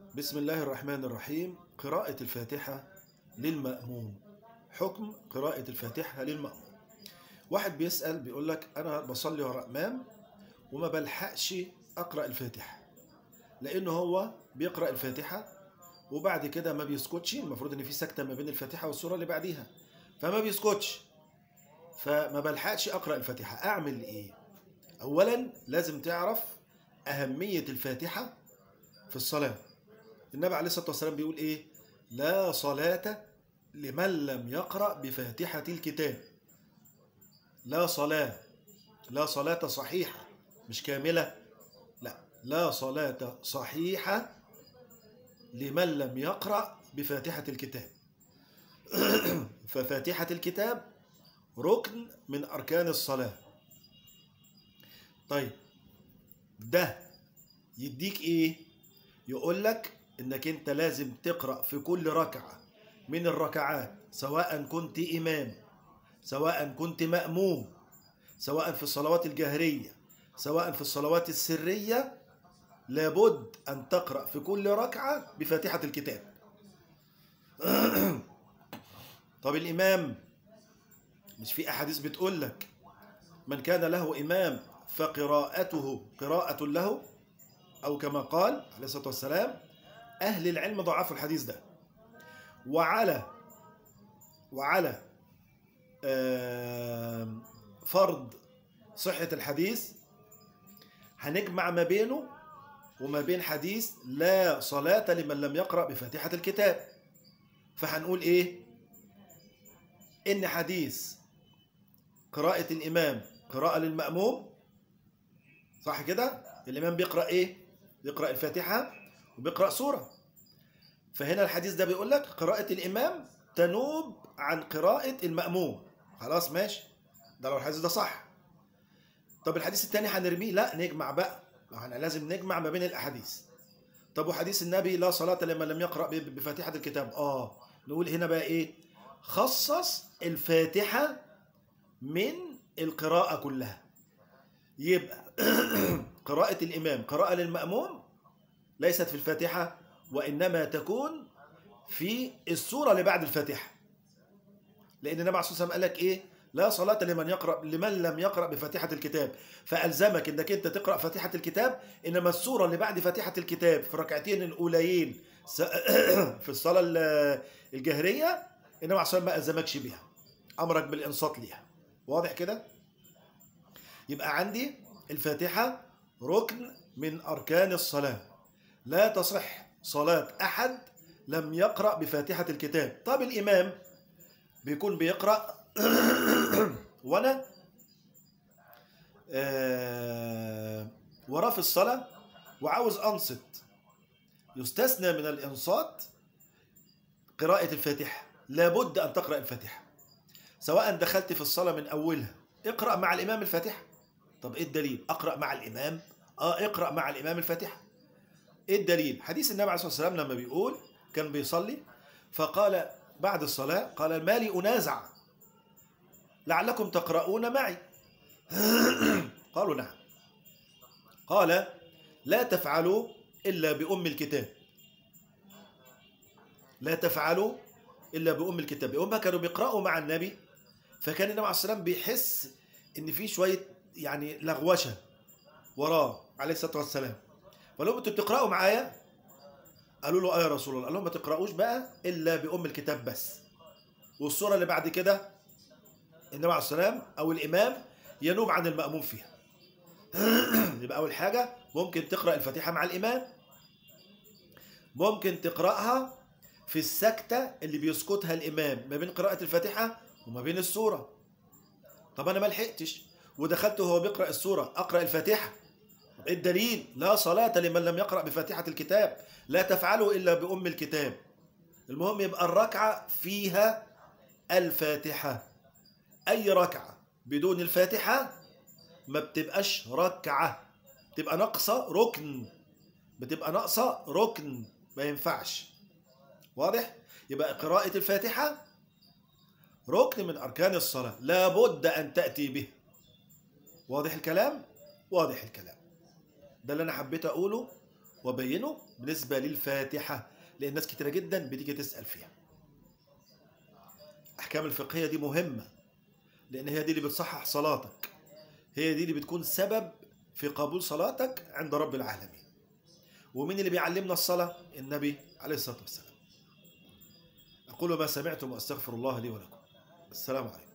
بسم الله الرحمن الرحيم قراءة الفاتحة للمأموم حكم قراءة الفاتحة للمأموم واحد بيسأل بيقول لك أنا بصلي وراء إمام وما بلحقش أقرأ الفاتحة لأنه هو بيقرأ الفاتحة وبعد كده ما بيسكتش المفروض إن في سكتة ما بين الفاتحة والسورة اللي بعديها فما بيسكتش فما بلحقش أقرأ الفاتحة أعمل إيه؟ أولا لازم تعرف أهمية الفاتحة في الصلاة النبي عليه الصلاة والسلام بيقول إيه لا صلاة لمن لم يقرأ بفاتحة الكتاب لا صلاة لا صلاة صحيحة مش كاملة لا لا صلاة صحيحة لمن لم يقرأ بفاتحة الكتاب ففاتحة الكتاب ركن من أركان الصلاة طيب ده يديك ايه يقول لك انك انت لازم تقرا في كل ركعه من الركعات سواء كنت امام سواء كنت ماموم سواء في الصلوات الجهريه سواء في الصلوات السريه لابد ان تقرا في كل ركعه بفاتحه الكتاب طب الامام مش في احاديث بتقول لك من كان له امام فقراءته قراءة له أو كما قال عليه الصلاة والسلام أهل العلم ضعفوا الحديث ده وعلى وعلى فرض صحة الحديث هنجمع ما بينه وما بين حديث لا صلاة لمن لم يقرأ بفاتحة الكتاب فهنقول إيه إن حديث قراءة الإمام قراءة للمأموم صح كده الامام بيقرا ايه بيقرا الفاتحه وبيقرا سوره فهنا الحديث ده بيقول لك قراءه الامام تنوب عن قراءه الماموم خلاص ماشي ده لو الحديث ده صح طب الحديث الثاني هنرميه لا نجمع بقى احنا لازم نجمع ما بين الاحاديث طب وحديث النبي لا صلاه لمن لم يقرا بفاتحه الكتاب اه نقول هنا بقى ايه خصص الفاتحه من القراءه كلها يبقى قراءة الإمام قراءة للمأموم ليست في الفاتحة وإنما تكون في السورة اللي بعد الفاتحة لأن النبي عليه الصلاة والسلام قال لك إيه لا صلاة لمن يقرأ لمن لم يقرأ بفاتحة الكتاب فألزمك إنك أنت تقرأ فاتحة الكتاب إنما السورة اللي بعد فاتحة الكتاب في الركعتين الأوليين في الصلاة الجهرية النبي عليه الصلاة والسلام ما ألزمكش بيها أمرك بالإنصات ليها واضح كده؟ يبقى عندي الفاتحة ركن من أركان الصلاة لا تصح صلاة أحد لم يقرأ بفاتحة الكتاب طب الإمام بيكون بيقرأ وأنا آه وراه في الصلاة وعاوز أنصت يستثنى من الإنصات قراءة الفاتحة لابد أن تقرأ الفاتحة سواء دخلت في الصلاة من أولها اقرأ مع الإمام الفاتحة طب ايه الدليل اقرا مع الامام اه اقرا مع الامام الفاتحه ايه الدليل حديث النبي عليه الصلاه والسلام لما بيقول كان بيصلي فقال بعد الصلاه قال ما لي انازع لعلكم تقرؤون معي قالوا نعم قال لا تفعلوا الا بام الكتاب لا تفعلوا الا بام الكتاب هم كانوا بيقراوا مع النبي فكان النبي عليه الصلاه والسلام بيحس ان في شويه يعني لغوشه وراه عليه الصلاه والسلام فقال لهم انتوا بتقراوا معايا قالوا له اه يا رسول الله قال لهم ما تقراوش بقى الا بام الكتاب بس والصوره اللي بعد كده النبي عليه السلام او الامام ينوب عن الماموم فيها يبقى اول حاجه ممكن تقرا الفاتحه مع الامام ممكن تقراها في السكته اللي بيسكتها الامام ما بين قراءه الفاتحه وما بين السوره طب انا ما لحقتش ودخلت وهو بيقرأ السورة أقرأ الفاتحة الدليل لا صلاة لمن لم يقرأ بفاتحة الكتاب لا تفعلوا إلا بأم الكتاب المهم يبقى الركعة فيها الفاتحة أي ركعة بدون الفاتحة ما بتبقاش ركعة بتبقى ناقصة ركن بتبقى ناقصة ركن ما ينفعش واضح يبقى قراءة الفاتحة ركن من أركان الصلاة لابد أن تأتي به واضح الكلام؟ واضح الكلام ده اللي أنا حبيت أقوله وبينه بالنسبة للفاتحة لأن ناس كتيرة جدا بتيجي تسأل فيها أحكام الفقهية دي مهمة لأن هي دي اللي بتصحح صلاتك هي دي اللي بتكون سبب في قبول صلاتك عند رب العالمين ومين اللي بيعلمنا الصلاة النبي عليه الصلاة والسلام أقول ما سمعتم وأستغفر الله لي ولكم السلام عليكم